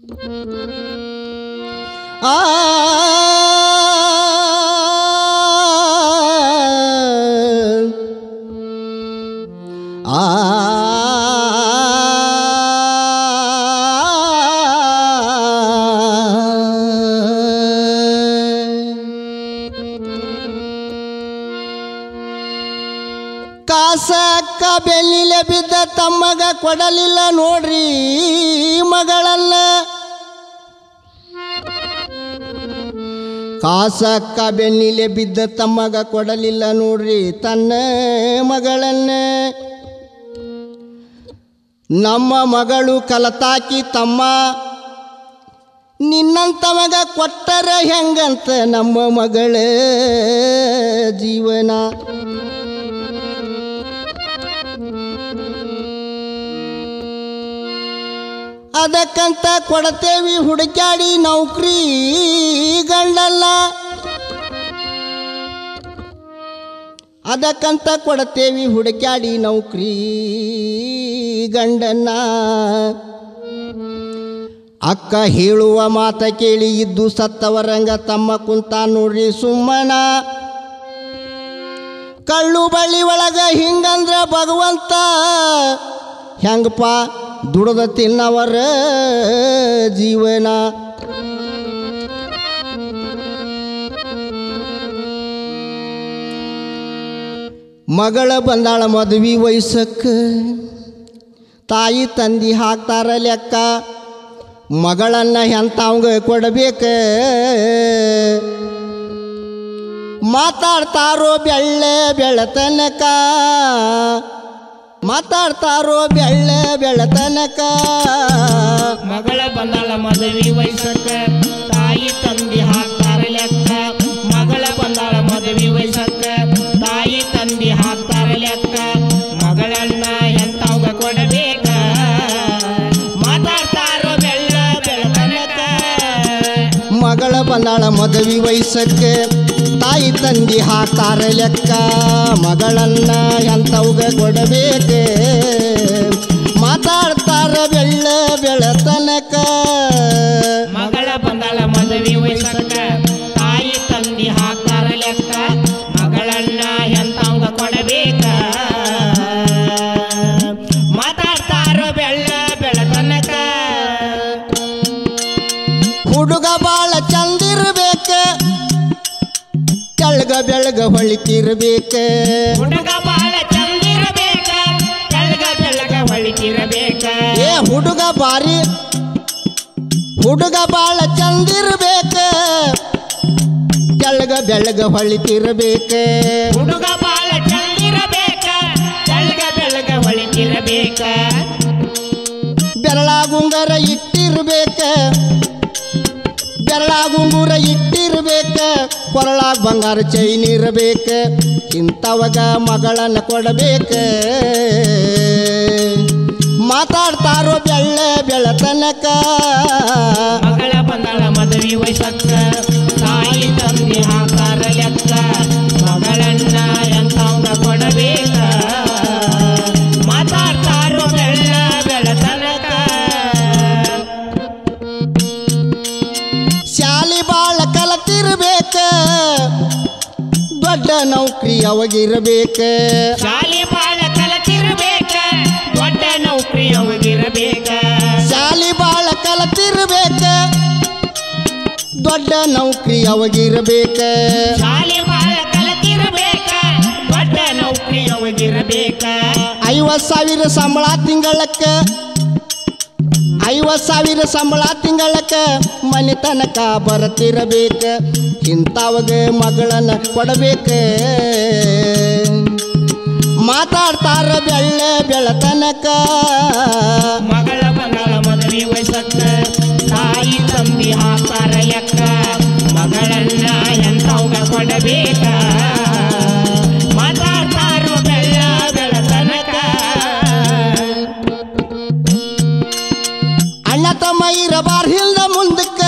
ಆ ಆ ಕಾಸಕ್ಕ ಬೆನ್ನಿಲೆ ಬಿದ್ದ ತಮ್ಮಗ ಕೊಡಲಿಲ್ಲ ನೋಡ್ರಿ ಮಗಳನ್ನ ಕಾಸಕ್ಕ ಬೆನ್ನಿಲೆ ಬಿದ್ದ ತಮ್ಮಗ ಕೊಡಲಿಲ್ಲ ನೋಡ್ರಿ ತನ್ನ ಮಗಳನ್ನ ನಮ್ಮ ಮಗಳು ಕಲತಾಕಿ ತಮ್ಮ ನಿನ್ನಂತ ಮಗ ಕೊಟ್ಟರ ಹೆಂಗಂತ ನಮ್ಮ ಮಗಳ ಜೀವನ ಅದಕ್ಕಂತ ಕೊಡ್ತೇವಿ ಹುಡುಕ್ಯಾಡಿ ನೌಕರಿ ಗಂಡಲ್ಲ ಅದಕ್ಕಂತ ಕೊಡ್ತೇವಿ ಹುಡುಕ್ಯಾಡಿ ನೌಕರಿ ಗಂಡನ್ನ ಅಕ್ಕ ಹೇಳುವ ಮಾತ ಕೇಳಿ ಇದ್ದು ಸತ್ತವರಂಗ ತಮ್ಮ ಕುಂತ ನೋಡ್ರಿ ಸುಮ್ಮನ ಕಳ್ಳು ಬಳ್ಳಿ ಒಳಗ ಹಿಂಗಂದ್ರ ಭಗವಂತ ಹೆಂಗಪ್ಪ ದುಡದ ತಿನ್ನವರ ಜೀವನ ಮಗಳ ಬಂದಾಳ ಮದುವೆ ವಯಸ್ಸಕ್ಕೆ ತಾಯಿ ತಂದಿ ಹಾಕ್ತಾರ ಲೆಕ್ಕ ಮಗಳನ್ನ ಎಂಥವಂಗ ಕೊಡಬೇಕ ಮಾತಾಡ್ತಾರೋ ಬೆಳ್ಳೆ ಬೆಳತನಕ ಮಾತಾಡ್ತಾರೋ ಬೆಳ್ಳೆ ಬೆಳತನಕ ಮಗಳ ಬಂದಾಳ ಮದುವೆ ವಯಸ್ಸಕ್ಕ ತಾಯಿ ತಂದಿ ಹಾಕ್ತಾರ ಲೆಕ್ಕ ಮಗಳ ಬಂದಾಳ ಮದುವೆ ವಯಸ್ಸಕ್ಕ ತಾಯಿ ತಂದಿ ಹಾಕ್ತಾರ ಲೆಕ್ಕ ಮಗಳನ್ನ ಎಂತವ್ಗ ಕೊಡಬೇಕ ಮಾತಾಡ್ತಾರೋ ಬೆಳ್ಳ ಬೆಳತನಕ ಮಗಳ ಬಂದಾಳ ಮದುವೆ ವಯಸ್ಸಕ್ಕೆ ತಾಯಿ ತಂದಿ ಹಾಕ್ತಾರ ಲೆಕ್ಕ ಮಗಳನ್ನ ಎಂಥವ್ಗ ಕೊಡಬೇಕೆ ಮಾತಾಡ್ತಾರ ಬೆಳ್ಳ ಬೆಳತನಕ ಮಗಳ ಬಂದಾಳ ಮದುವೆ ವಯಸ್ಸಕ್ಕ ತಾಯಿ ತಂದಿ ಹಾಕ್ತಾರ ಲೆಕ್ಕ ಮಗಳನ್ನ ಎಂತವ್ಗ ಕೊಡಬೇಕ ಮಾತಾಡ್ತಾರೋ ಬೆಳ್ಳ ಬೆಳತನಕ ಹುಡುಗ ಬಾಳ ಚಂದಿರ್ಬೇಕ ತೆಳ್ಗ ಬೆಳಗ ಹೊಳಿತಿರ್ಬೇಕ ಹುಡುಗ ಬಾಳ ಚಂದಿರಬೇಕ ಬೆಳಗ ಬೆಳಗ ಹೊಳಿತಿರಬೇಕ ಏ ಹುಡುಗ ಬಾರಿ ಹುಡುಗ ಬಾಳ ಚಂದಿರ್ಬೇಕ ತೆಳ್ಗ ಬೆಳಗ ಹೊಳಿತಿರ್ಬೇಕ ಹುಡುಗ ಬಾಳ ಚಂದಿರಬೇಕ ಬೆಳಗ ಬೆಳಗ ಹೊಳಿತಿರಬೇಕ ಬೆರಳಾಗುಂಗರ ಇಟ್ಟಿರ್ಬೇಕ ಬೆರಳಾಗುಂಗುರ ಇಟ್ಟಿರ್ಬೇಕ ಕೊರಳಾಗ ಬಂಗಾರ ಚೈನ್ ಇರ್ಬೇಕ ಇಂಥವಾಗ ಮಗಳನ್ನ ಕೊಡಬೇಕ ಮಾತಾಡ್ತಾರೋ ಬೆಳ್ಳ ಬೆಳತನಕ ಮಗಳ ಬಂದಾಳ ಮದುವೆ ವಯಸ್ಸಕ್ಕ ತಾಯಿ ತಂದೆ ಹಾಕಾರ ಲೆಕ್ಕ ಮಗಳನ್ನ ಎಂತವ್ಗ ಕೊಡಬೇಕ ಮಾತಾಡ್ತಾರೋ ಬೆಳ್ಳ ಬೆಳತನಕ ಶಾಲಿ ಬಾಳ ಕಲತಿರ್ಬೇಕ ದೊಡ್ಡ ನೌಕರಿ ಅವಾಗಿರ್ಬೇಕ ಶಾಲೆ ಬಾಳ ಕಲತಿರ್ಬೇಕ ದೊಡ್ಡ ನೌಕರಿ ಅವಗಿರಬೇಕ ಶಾಲಿ ಬಾಳ ಕಲತಿರ್ಬೇಕ ದೊಡ್ಡ ನೌಕರಿ ಅವಾಗಿರ್ಬೇಕ ಶಾಲೆ ಬಾಳ ಕಲತಿರ್ಬೇಕ ದೊಡ್ಡ ನೌಕರಿ ಅವಗಿರಬೇಕ ಐವತ್ತು ಸಾವಿರ ಸಂಬಳ ತಿಂಗಳಕ್ಕ ಐವತ್ತು ಸಾವಿರ ಸಂಬಳ ತಿಂಗಳಕ್ಕ ಮನೆ ತನಕ ಬರತಿರಬೇಕ ಇಂಥವಾಗ ಮಗಳನ್ನ ಕೊಡಬೇಕ ಮಾತಾಡ್ತಾರ ಬೆಳ್ಳ ಬೆಳತನಕ ಮಗಳ ಬಂಗಳ ಮದುವೆ ವಯಸ್ಸಕ್ಕ ತಾಯಿ ತಂದಿ ಹಾಕಾರ ಲೆಕ್ಕ ಮಗಳನ್ನ ಎಂತವ್ಗ ಕೊಡಬೇಕ ಮಾತಾಡ್ತಾರೋ ಬೆಳ್ಳ ಬೆಳತನಕ ಅಣ್ಣ ತಮ್ಮ ಇರಬಾರ್ದಿಲ್ದ ಮುಂದಕ್ಕ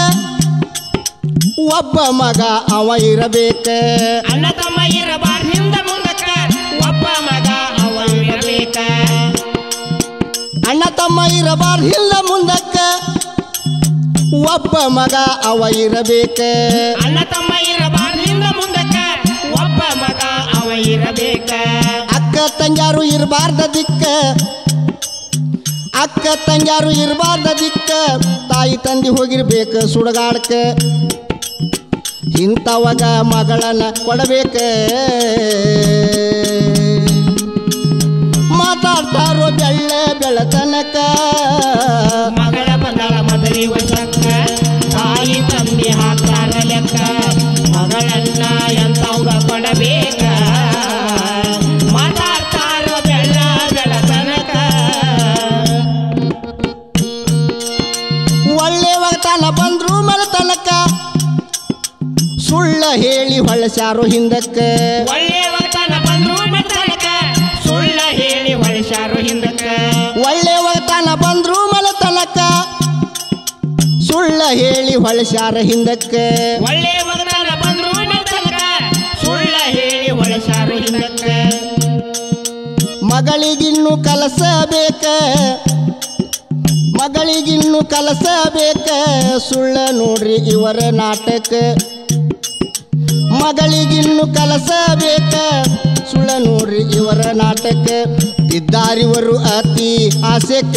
ಒಬ್ಬ ಮಗ ಅವ ಇರಬೇಕ ಅಣ್ಣ ತಮ್ಮ ಇರಬಾರ್ದು ಹಿಂದ ಮುಂದಕ್ಕ ಒಬ್ಬ ಮಗ ಅವ ಇರಬೇಕ ಅಣ್ಣ ತಮ್ಮ ಇರಬಾರ್ದಿಲ್ಲ ಮುಂದಕ್ಕ ಒಬ್ಬ ಮಗ ಅವ ಇರಬೇಕ ಅಣ್ಣ ತಮ್ಮ ಇರಬಾರ್ದಿಂದ ಮುಂದಕ್ಕ ಒಬ್ಬ ಮಗ ಅವ ಇರಬೇಕ ಅಕ್ಕ ತಂಗ್ಯಾರು ಇರಬಾರ್ದ ದಿಕ್ಕ ಅಕ್ಕ ತಂಗ್ಯಾರು ಇರಬಾರ್ದ ದಿಕ್ಕ ತಾಯಿ ತಂದಿ ಹೋಗಿರ್ಬೇಕ ಸುಡಗಾಡ್ಕ ಇಂಥವಾಗ ಮಗಳನ್ನ ಕೊಡಬೇಕ ಮಾತಾಡ್ತಾರೋ ಬೆಳ್ಳ ಬೆಳತನಕ ಮಗಳ ಬಂದಳ ಮದರಿ ವಶಕ್ಕ ತಾಯಿ ತಂದೆ ಹಾಕ್ತಾರ ಲೆಕ್ಕ ಮಗಳನ್ನ ಎಂತವ್ಗ ಕೊಡಬೇಕ ಮಾತಾಡ್ತಾರ ಬೆಳ್ಳ ಬೆಳತನಕ ಒಳ್ಳೆ ಒಗತಾನ ಬಂದ್ರು ಮಲತನಕ ಸುಳ್ಳ ಹೇಳಿ ಹೊಳಸ್ಯಾರೋ ಹಿಂದಕ್ಕ ಒಳ್ಳೆ ವರ್ತನ ಬಂದ್ರು ಮತ್ತನಕ ಸುಳ್ಳ ಹೇಳಿ ಹೊಳಿಸ್ಯಾರು ಹಿಂದಕ್ಕ ಒಳ್ಳೆ ಒಗತಾನ ಬಂದ್ರು ಮಲತನಕ ಸುಳ್ಳ ಹೇಳಿ ಹೊಳಸ್ಯಾರ ಹಿಂದಕ್ಕ ಒಳ್ಳೆ ವರ್ತನ ಬಂದ್ರು ಮತ್ತನಕ ಸುಳ್ಳ ಹೇಳಿ ಹೊಳಿಸ್ಯಾರು ಹಿಂದಕ್ಕ ಮಗಳಿಗಿನ್ನು ಕಲಸಬೇಕ ಮಗಳಿಗಿನ್ನು ಕಲಸಬೇಕ ಸುಳ್ಳ ನೋಡ್ರಿ ಇವರ ನಾಟಕ ಮಗಳಿಗಿನ್ನು ಕಲಸಬೇಕ ಸುಳ್ಳ ನೋಡ್ರಿ ಇವರ ನಾಟಕ ಇದ್ದಾರಿವರು ಅತಿ ಆಸೆಕ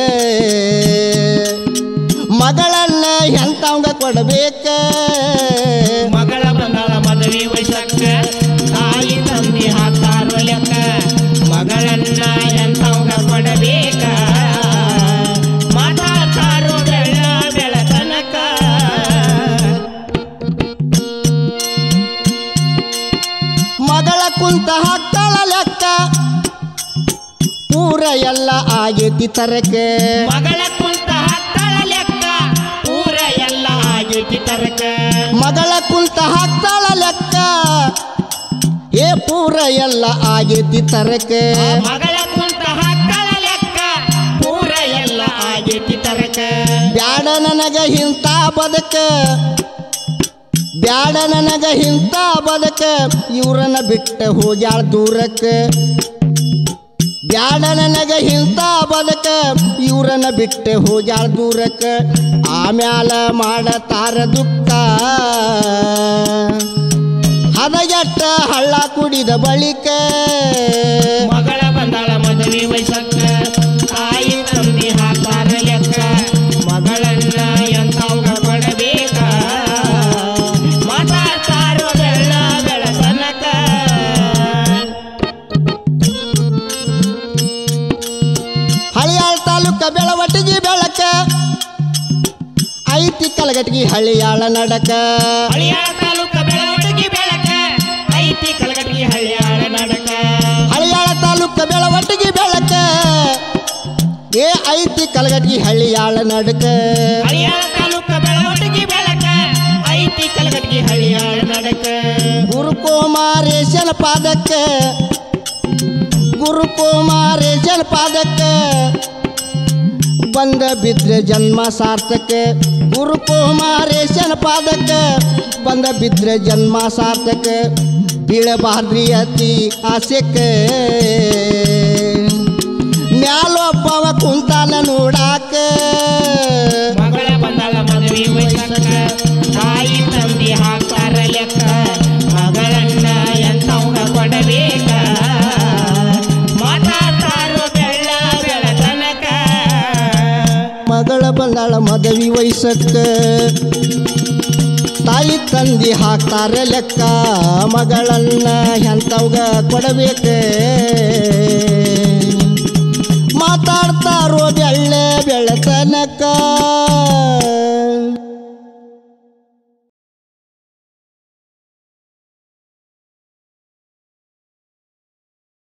ಮಗಳನ್ನ ಎಂತವಂಗ ಕೊಡಬೇಕ ಮಗಳ ಬಂದಳ ಮದುವೆ ವಯಸ್ಸಕ್ಕ ತಾಯಿ ತಂದೆ ಹಾಕ್ತಾರ ಲೆಕ್ಕ ಮಗಳನ್ನ ಎಂತವ್ಗ ಕೊಡಬೇಕ ಮಾತಾಡ್ತಾರೋ ಬೆಳ್ಳ ಬೆಳತನಕ ಮಗಳ ಕುಂತ ಹಾಕ್ತಾಳ ಲೆಕ್ಕ ಪೂರ ಎಲ್ಲ ಆಗೇತಿ ತರಕೆ ಮಗಳ ಕುಂತ ಹಾಕ್ತಾಳ ಲೆಕ್ಕ ಊರ ಎಲ್ಲ ಆಗೈತಿ ತರಕ ಮಗಳ ಕುಂತ ಹಾಕ್ತಾಳ ಲೆಕ್ಕ ಏ ಪೂರ ಎಲ್ಲ ಆಗೇತಿ ತರಕೆ ಮಗಳ ಕುಂತ ಹಾಕ್ತಾಳ ಲೆಕ್ಕ ಊರ ಎಲ್ಲ ಆಗೈತಿ ತರಕ ಬ್ಯಾಡ ನನಗ ಇಂಥ ಬದಕ ಬ್ಯಾಡ ನನಗ ಇಂಥ ಬದಕ ಇವ್ರನ್ನ ಬಿಟ್ಟ ಹೋಗ್ಯಾಳ ದೂರಕ್ಕ ಬ್ಯಾಡ ನನಗ ಇಂಥ ಬದಕ ಇವ್ರನ್ನ ಬಿಟ್ಟ ಹೋಗ್ಯಾಳ ದೂರಕ್ಕ ಆಮ್ಯಾಲ ಮಾಡತಾರ ದುಃಖ ಹದಗೆಟ್ಟ ಹಳ್ಳ ಕುಡಿದ ಬಳಿಕ ಮಗಳ ಬಂದಾಳ ಮದುವೆ ವಯಸ್ಸಕ್ಕ ತಾಯಿ ತಂದೆ ಹಾಕ್ತಾರ ಲೆಕ್ಕ ಮಗಳನ್ನ ಎಂತವ್ಗ ಕೊಡಬೇಕ ಮಾತಾಡ್ತಾರೋ ಬೆಳ್ಳ ಬೆಳತನಕ ಹಳಿಯಾಳ ತಾಲೂಕ ಬೆಳವಟಿಗಿ ಬೆಳಕ ಐತಿ ಕಲಗಟಿಗಿ ಹಳಿಯಾಳ ನಡಕ ಹಳಿಯಾಳ ತಾಲೂಕ ಬೆಳವಟಗಿ ಬೆಳಕ ಐತಿ ಕಲಗಟ್ಟಿ ಹಳಿಯಾಳ ನಡಕ ಹಳಿಯಾಳ ತಾಲೂಕ ಬೆಳವಟಿಗಿ ಬೆಳಕ ಏ ಐತಿ ಕಲಗಟಿಗಿ ಹಳಿಯಾಳ ನಡಕ ಹಳಿಯಾಳ ತಾಲೂಕ ಬೆಳವಟಗಿ ಬೆಳಕ ಐತಿ ಕಲಗಟ್ಟಿ ಹಳಿಯಾಳ ನಡಕ ಗುರುಕುಮಾರೇಶನ ಪಾದಕ್ಕ ಗುರುಕುಮಾರೇಶನ ಪಾದಕ್ಕ ಬಂದ ಬಿದ್ರೆ ಜನ್ಮ ಸಾರ್ಥಕ ಗುರುಕುಮಾರೇಶನ ಪಾದಕ್ಕ ಬಂದ ಬಿದ್ರೆ ಜನ್ಮ ಸಾರ್ಥಕ ಬೀಳಬಾರ್ದ್ರಿ ಅತಿ ಆಸೆಕ ಮ್ಯಾಲೊಬ್ಬವ ಕುಂತಾನ ನೋಡಾಕ ಮಗಳ ಬಂದಳ ಮದುವೆ ವಯಸ್ಸಕ್ಕ ತಾಯಿ ತಂದೆ ಹಾಕ್ತಾರ ಲೆಕ್ಕ ಮಗಳನ್ನ ಎಂತವ್ಗ ಕೊಡಬೇಕ ಮಾತಾಡ್ತಾರೋ ಬೆಳ್ಳ ಬೆಳತನಕ ಮಗಳ ಬಂದಾಳ ಮದವಿ ವಯಸ್ಸಕ್ಕ ತಾಯಿ ತಂದಿ ಹಾಕ್ತಾರೆ ಲೆಕ್ಕ ಮಗಳನ್ನ ಎಂತವ್ಗ ಕೊಡಬೇಕ